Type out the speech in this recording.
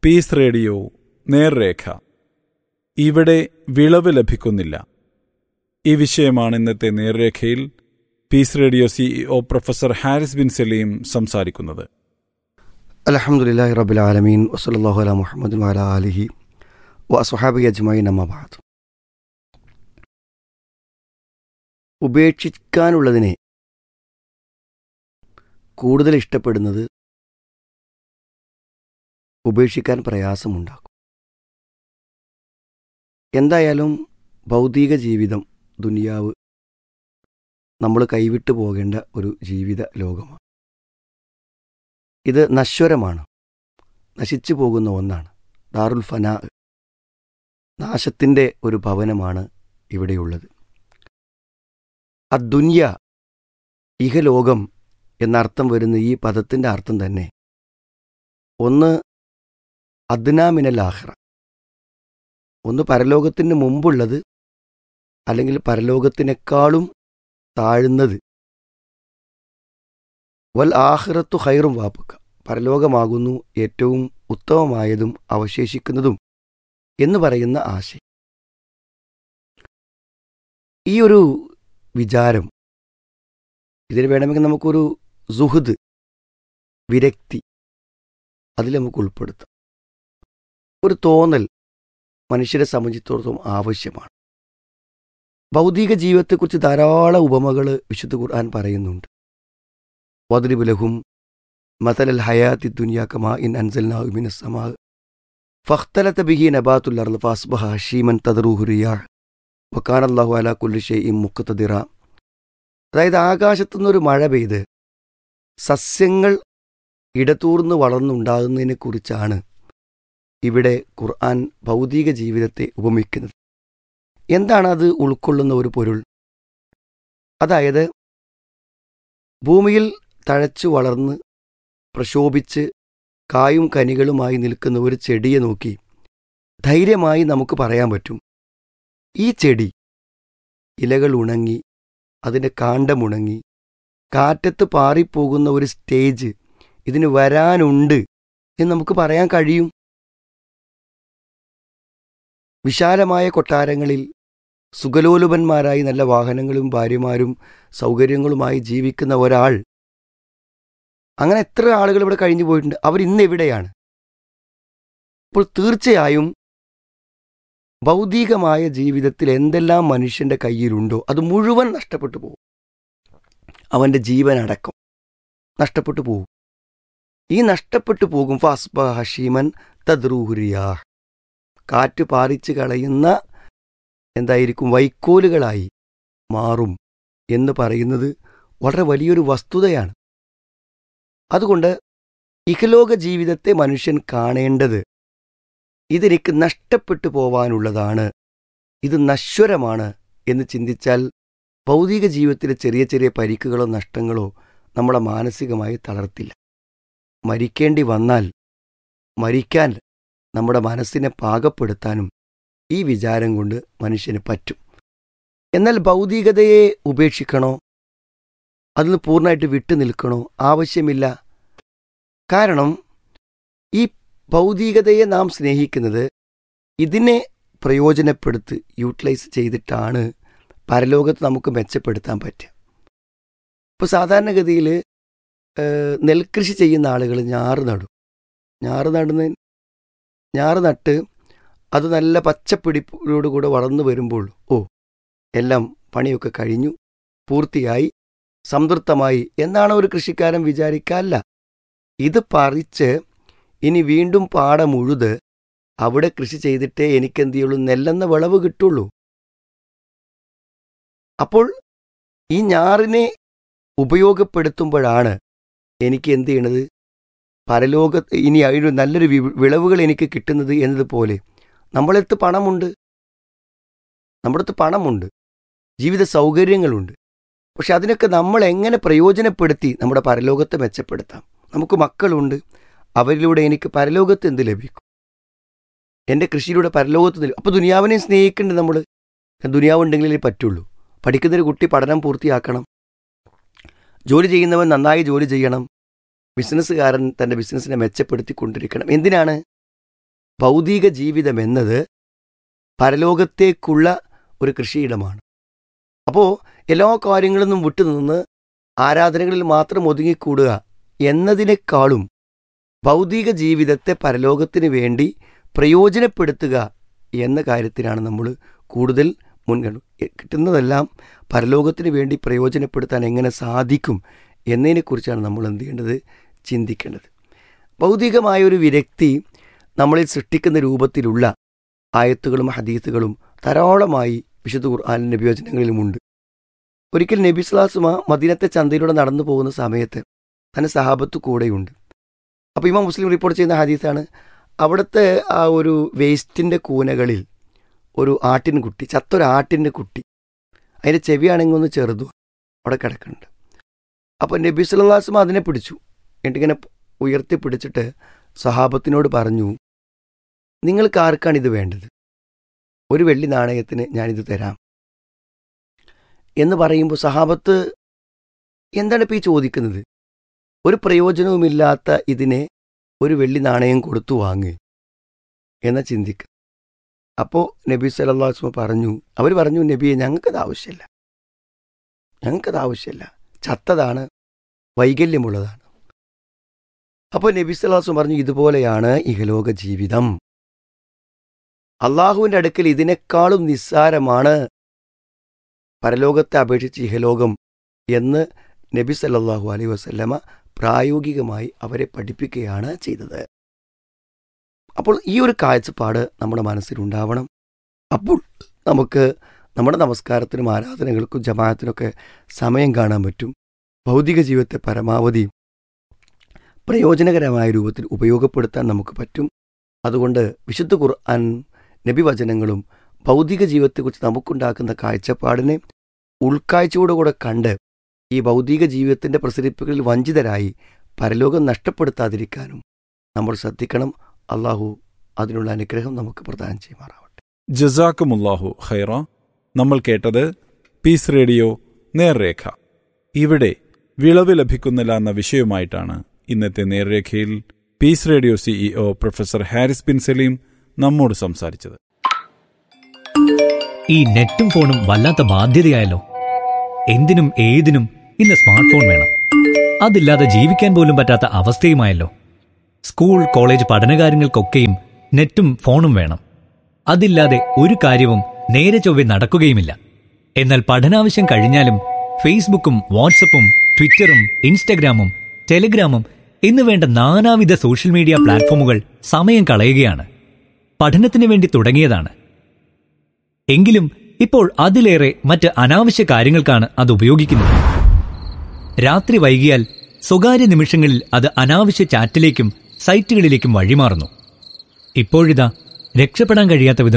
piece radio നേർരേഖ ഇവിടെ വിളവ് ലഭിക്കുന്നില്ല ഈ വിഷയമാണ് ഇന്നത്തെ നേർരേഖയിൽ peace radio CEO professor Haris bin Saleem സംസാരിക്കുന്നത് അലഹമുല്ലാഹി റബിൽ ആലമീൻ വസലാഹു അല മുഹമ്മദ് വാല അലിഹി വസുഹാബി അജ്മൈൻ അമ്മബാദ് ഉപേക്ഷിക്കാനുള്ളതിനെ കൂടുതൽ ഇഷ്ടപ്പെടുന്നത് ഉപേക്ഷിക്കാൻ പ്രയാസമുണ്ടാക്കും എന്തായാലും ഭൗതിക ജീവിതം ദുനിയാവ് നമ്മൾ കൈവിട്ടു പോകേണ്ട ഒരു ജീവിത ലോകമാണ് ഇത് നശ്വരമാണ് നശിച്ചു പോകുന്ന ഒന്നാണ് ദാറുൽ ഫനാ നാശത്തിൻ്റെ ഒരു ഭവനമാണ് ഇവിടെയുള്ളത് അദ്ദുന്യ ഇഹലോകം എന്നർത്ഥം വരുന്ന ഈ പദത്തിൻ്റെ അർത്ഥം തന്നെ ഒന്ന് അദ്നാമിനൽ ആഹ്റ ഒന്ന് പരലോകത്തിന് മുമ്പുള്ളത് അല്ലെങ്കിൽ പരലോകത്തിനേക്കാളും താഴുന്നത് വൽ ആഹ്റത്തു ഹൈറും വാപ്പുക്ക പരലോകമാകുന്നു ഏറ്റവും ഉത്തമമായതും അവശേഷിക്കുന്നതും എന്ന് പറയുന്ന ആശയം ഈ ഒരു വിചാരം ഇതിന് വേണമെങ്കിൽ നമുക്കൊരു സുഹൃദ് വിരക്തി അതിൽ നമുക്ക് ഉൾപ്പെടുത്താം ഒരു തോന്നൽ മനുഷ്യരെ സംബന്ധിച്ചിടത്തോളം ആവശ്യമാണ് ഭൗതിക ജീവിതത്തെക്കുറിച്ച് ധാരാളം ഉപമകൾ വിശുദ്ധ ഖുർആൻ പറയുന്നുണ്ട് വദ്രിബുലഹും മതലൽ ഹയാത്തി ദുനിയാക്കമാ ഇൻ അൻസൽനാഹുമിൻ സമാ ഫഖ്തലത ബിഹി നബാത്തുൽ അർള് ഫാസ്ബഹ ഹഷീമൻ തദറൂഹു റിയാഹ് വക്കാനല്ലാഹു അലാ കുല്ലി ഷൈഇൻ മുഖ്തദിറ അതായത് ആകാശത്തുനിന്നൊരു മഴ പെയ്ത് സസ്യങ്ങൾ ഇടതൂർന്ന് വളർന്നുണ്ടാകുന്നതിനെക്കുറിച്ചാണ് ഇവിടെ ഖുർആൻ ഭൗതിക ജീവിതത്തെ ഉപമിക്കുന്നത് എന്താണ് അത് ഉൾക്കൊള്ളുന്ന ഒരു പൊരുൾ അതായത് ഭൂമിയിൽ തഴച്ചു വളർന്ന് പ്രശോഭിച്ച് കായും കനികളുമായി നിൽക്കുന്ന ഒരു ചെടിയെ നോക്കി ധൈര്യമായി നമുക്ക് പറയാൻ പറ്റും ഈ ചെടി ഇലകൾ ഉണങ്ങി അതിൻ്റെ കാണ്ടമുണങ്ങി കാറ്റത്ത് പാറിപ്പോകുന്ന ഒരു സ്റ്റേജ് ഇതിന് വരാനുണ്ട് എന്ന് നമുക്ക് പറയാൻ കഴിയും വിശാലമായ കൊട്ടാരങ്ങളിൽ സുഖലോലുപന്മാരായി നല്ല വാഹനങ്ങളും ഭാര്യമാരും സൗകര്യങ്ങളുമായി ജീവിക്കുന്ന ഒരാൾ അങ്ങനെ എത്ര ആളുകൾ ഇവിടെ കഴിഞ്ഞു പോയിട്ടുണ്ട് അവർ ഇന്ന് എവിടെയാണ് അപ്പോൾ തീർച്ചയായും ഭൗതികമായ ജീവിതത്തിൽ എന്തെല്ലാം മനുഷ്യന്റെ കയ്യിലുണ്ടോ അത് മുഴുവൻ നഷ്ടപ്പെട്ടു പോകും അവന്റെ ജീവനടക്കം നഷ്ടപ്പെട്ടു പോകും ഈ നഷ്ടപ്പെട്ടു പോകും ഫാസ്ബ ഹഷീമൻ തദ്രൂഹുരിയാ കാറ്റ് പാറിച്ച് കളയുന്ന എന്തായിരിക്കും വൈക്കോലുകളായി മാറും എന്ന് പറയുന്നത് വളരെ വലിയൊരു വസ്തുതയാണ് അതുകൊണ്ട് ഇഹലോക ജീവിതത്തെ മനുഷ്യൻ കാണേണ്ടത് ഇതെനിക്ക് നഷ്ടപ്പെട്ടു പോവാനുള്ളതാണ് ഇത് നശ്വരമാണ് എന്ന് ചിന്തിച്ചാൽ ഭൗതിക ജീവിതത്തിലെ ചെറിയ ചെറിയ പരിക്കുകളോ നഷ്ടങ്ങളോ നമ്മളെ മാനസികമായി തളർത്തില്ല മരിക്കേണ്ടി വന്നാൽ മരിക്കാൻ നമ്മുടെ മനസ്സിനെ പാകപ്പെടുത്താനും ഈ വിചാരം കൊണ്ട് മനുഷ്യന് പറ്റും എന്നാൽ ഭൗതികതയെ ഉപേക്ഷിക്കണോ അതിൽ നിന്ന് പൂർണ്ണമായിട്ട് വിട്ടു നിൽക്കണോ ആവശ്യമില്ല കാരണം ഈ ഭൗതികതയെ നാം സ്നേഹിക്കുന്നത് ഇതിനെ പ്രയോജനപ്പെടുത്ത് യൂട്ടിലൈസ് ചെയ്തിട്ടാണ് പരലോകത്ത് നമുക്ക് മെച്ചപ്പെടുത്താൻ പറ്റുക ഇപ്പോൾ സാധാരണഗതിയിൽ നെൽകൃഷി ചെയ്യുന്ന ആളുകൾ ഞാറ് നടും ഞാറ് നടുന്ന ഞാറ് നട്ട് അത് നല്ല പച്ചപ്പിടിപ്പോടുകൂടെ വളർന്നു വരുമ്പോൾ ഓ എല്ലാം പണിയൊക്കെ കഴിഞ്ഞു പൂർത്തിയായി സംതൃപ്തമായി എന്നാണ് ഒരു കൃഷിക്കാരൻ വിചാരിക്കാല്ല ഇത് പറിച്ച് ഇനി വീണ്ടും പാടം ഉഴുത് അവിടെ കൃഷി ചെയ്തിട്ടേ എനിക്കെന്ത് ചെയ്യുള്ളൂ നെല്ലെന്ന വിളവ് കിട്ടുള്ളൂ അപ്പോൾ ഈ ഞാറിനെ ഉപയോഗപ്പെടുത്തുമ്പോഴാണ് എനിക്ക് എന്ത് ചെയ്യണത് പരലോക ഇനി അതിന് നല്ലൊരു വിളവുകൾ എനിക്ക് കിട്ടുന്നത് എന്നതുപോലെ നമ്മളടുത്ത് പണമുണ്ട് നമ്മുടെ അടുത്ത് പണമുണ്ട് ജീവിത സൗകര്യങ്ങളുണ്ട് പക്ഷെ അതിനൊക്കെ നമ്മൾ എങ്ങനെ പ്രയോജനപ്പെടുത്തി നമ്മുടെ പരലോകത്തെ മെച്ചപ്പെടുത്താം നമുക്ക് മക്കളുണ്ട് അവരിലൂടെ എനിക്ക് പരലോകത്ത് എന്ത് ലഭിക്കും എൻ്റെ കൃഷിയിലൂടെ പരലോകത്ത് ലഭിക്കും അപ്പോൾ ദുനിയാവിനെ സ്നേഹിക്കേണ്ടത് നമ്മൾ ദുനിയാവ് ഉണ്ടെങ്കിലേ പറ്റുള്ളൂ പഠിക്കുന്നൊരു കുട്ടി പഠനം പൂർത്തിയാക്കണം ജോലി ചെയ്യുന്നവൻ നന്നായി ജോലി ചെയ്യണം ബിസിനസ്സുകാരൻ തൻ്റെ ബിസിനസ്സിനെ മെച്ചപ്പെടുത്തിക്കൊണ്ടിരിക്കണം എന്തിനാണ് ഭൗതിക ജീവിതം എന്നത് പരലോകത്തേക്കുള്ള ഒരു കൃഷിയിടമാണ് അപ്പോൾ എല്ലാ കാര്യങ്ങളിൽ നിന്നും വിട്ടുനിന്ന് ആരാധനകളിൽ മാത്രം ഒതുങ്ങിക്കൂടുക എന്നതിനേക്കാളും ഭൗതിക ജീവിതത്തെ പരലോകത്തിന് വേണ്ടി പ്രയോജനപ്പെടുത്തുക എന്ന കാര്യത്തിനാണ് നമ്മൾ കൂടുതൽ മുൻഗണന കിട്ടുന്നതെല്ലാം പരലോകത്തിന് വേണ്ടി പ്രയോജനപ്പെടുത്താൻ എങ്ങനെ സാധിക്കും എന്നതിനെക്കുറിച്ചാണ് നമ്മൾ എന്ത് ചെയ്യേണ്ടത് ചിന്തിക്കേണ്ടത് ഭൗതികമായ ഒരു വിരക്തി നമ്മളിൽ സൃഷ്ടിക്കുന്ന രൂപത്തിലുള്ള ആയത്തുകളും ഹദീസുകളും ധാരാളമായി വിശുദ്ധ ഖുർആാനിൻ്റെ വിയോജനങ്ങളിലുമുണ്ട് ഒരിക്കൽ നബി സ്ലാസുമ മദീനത്തെ ചന്തയിലൂടെ നടന്നു പോകുന്ന സമയത്ത് തൻ്റെ സഹാബത്ത് കൂടെയുണ്ട് അപ്പോൾ ഇമാം മുസ്ലിം റിപ്പോർട്ട് ചെയ്യുന്ന ഹദീസാണ് അവിടുത്തെ ആ ഒരു വേസ്റ്റിൻ്റെ കൂനകളിൽ ഒരു ആട്ടിൻകുട്ടി ചത്തൊരു ആട്ടിൻ്റെ കുട്ടി അതിൻ്റെ ചെവിയാണെങ്കിൽ ഒന്ന് ചെറുതു അവിടെ കിടക്കുന്നുണ്ട് അപ്പോൾ നബി സുല്ലാസ്മ അതിനെ പിടിച്ചു എന്നിട്ടിങ്ങനെ ഉയർത്തി പിടിച്ചിട്ട് സഹാബത്തിനോട് പറഞ്ഞു നിങ്ങൾക്ക് ആർക്കാണ് ഇത് വേണ്ടത് ഒരു വെള്ളി നാണയത്തിന് ഞാനിത് തരാം എന്ന് പറയുമ്പോൾ സഹാബത്ത് എന്താണ് ഇപ്പോൾ ഈ ചോദിക്കുന്നത് ഒരു പ്രയോജനവുമില്ലാത്ത ഇതിനെ ഒരു വെള്ളി നാണയം കൊടുത്തു വാങ്ങുക എന്ന ചിന്തിക്കുക അപ്പോൾ നബി സലല്ലാസ്മ പറഞ്ഞു അവർ പറഞ്ഞു നബിയെ ഞങ്ങൾക്കത് ആവശ്യമില്ല ഞങ്ങൾക്കത് ആവശ്യമില്ല ചത്തതാണ് വൈകല്യമുള്ളതാണ് അപ്പോൾ നബി സലാസ്മ പറഞ്ഞു ഇതുപോലെയാണ് ഇഹലോക ജീവിതം അള്ളാഹുവിൻ്റെ അടുക്കൽ ഇതിനേക്കാളും നിസ്സാരമാണ് പരലോകത്തെ അപേക്ഷിച്ച് ഇഹലോകം എന്ന് നബി സല്ലാഹു അലൈ വസല്ലമ പ്രായോഗികമായി അവരെ പഠിപ്പിക്കുകയാണ് ചെയ്തത് അപ്പോൾ ഈ ഒരു കാഴ്ചപ്പാട് നമ്മുടെ മനസ്സിലുണ്ടാവണം അപ്പോൾ നമുക്ക് നമ്മുടെ നമസ്കാരത്തിനും ആരാധനകൾക്കും ജമാഅത്തിനൊക്കെ സമയം കാണാൻ പറ്റും ഭൗതിക ജീവിതത്തെ പരമാവധി പ്രയോജനകരമായ രൂപത്തിൽ ഉപയോഗപ്പെടുത്താൻ നമുക്ക് പറ്റും അതുകൊണ്ട് വിശുദ്ധ ഖുർആൻ നബിവചനങ്ങളും ഭൗതിക ജീവിതത്തെക്കുറിച്ച് നമുക്കുണ്ടാക്കുന്ന കാഴ്ചപ്പാടിനെ ഉൾക്കാഴ്ചയോടുകൂടെ കണ്ട് ഈ ഭൗതിക ജീവിതത്തിൻ്റെ പ്രസരിപ്പുകളിൽ വഞ്ചിതരായി പരലോകം നഷ്ടപ്പെടുത്താതിരിക്കാനും നമ്മൾ ശ്രദ്ധിക്കണം അള്ളാഹു അതിനുള്ള അനുഗ്രഹം നമുക്ക് പ്രദാനം ചെയ്യുമാറാവട്ടെ ജസാക്കുമുല്ലാഹു ഖൈറ നമ്മൾ കേട്ടത് പീസ് റേഡിയോ നേർരേഖ ഇവിടെ വിളവ് ലഭിക്കുന്നില്ല എന്ന വിഷയവുമായിട്ടാണ് ഇന്നത്തെ നേർരേഖയിൽ peace radio CEO professor Haris bin Saleem നമ്മോട് സംസാരിച്ചത് ഈ നെറ്റും ഫോണും വല്ലാത്ത ബാധ്യതയായല്ലോ എന്തിനും ഏതിനും ഇന്ന് സ്മാർട്ട് ഫോൺ വേണം അതില്ലാതെ ജീവിക്കാൻ പോലും പറ്റാത്ത അവസ്ഥയുമായല്ലോ സ്കൂൾ കോളേജ് പഠനകാര്യങ്ങൾക്കൊക്കെയും നെറ്റും ഫോണും വേണം അതില്ലാതെ ഒരു കാര്യവും നേരെ ചൊവ്വെ നടക്കുകയുമില്ല എന്നാൽ പഠനാവശ്യം കഴിഞ്ഞാലും ഫേസ്ബുക്കും വാട്സപ്പും ട്വിറ്ററും ഇൻസ്റ്റഗ്രാമും ടെലിഗ്രാമും എന്ന് വേണ്ട നാനാവിധ സോഷ്യൽ മീഡിയ പ്ലാറ്റ്ഫോമുകൾ സമയം കളയുകയാണ് പഠനത്തിന് വേണ്ടി തുടങ്ങിയതാണ് എങ്കിലും ഇപ്പോൾ അതിലേറെ മറ്റ് അനാവശ്യ കാര്യങ്ങൾക്കാണ് അത് ഉപയോഗിക്കുന്നത് രാത്രി വൈകിയാൽ സ്വകാര്യ നിമിഷങ്ങളിൽ അത് അനാവശ്യ ചാറ്റിലേക്കും സൈറ്റുകളിലേക്കും വഴിമാറുന്നു ഇപ്പോഴിതാ രക്ഷപ്പെടാൻ കഴിയാത്ത വിധം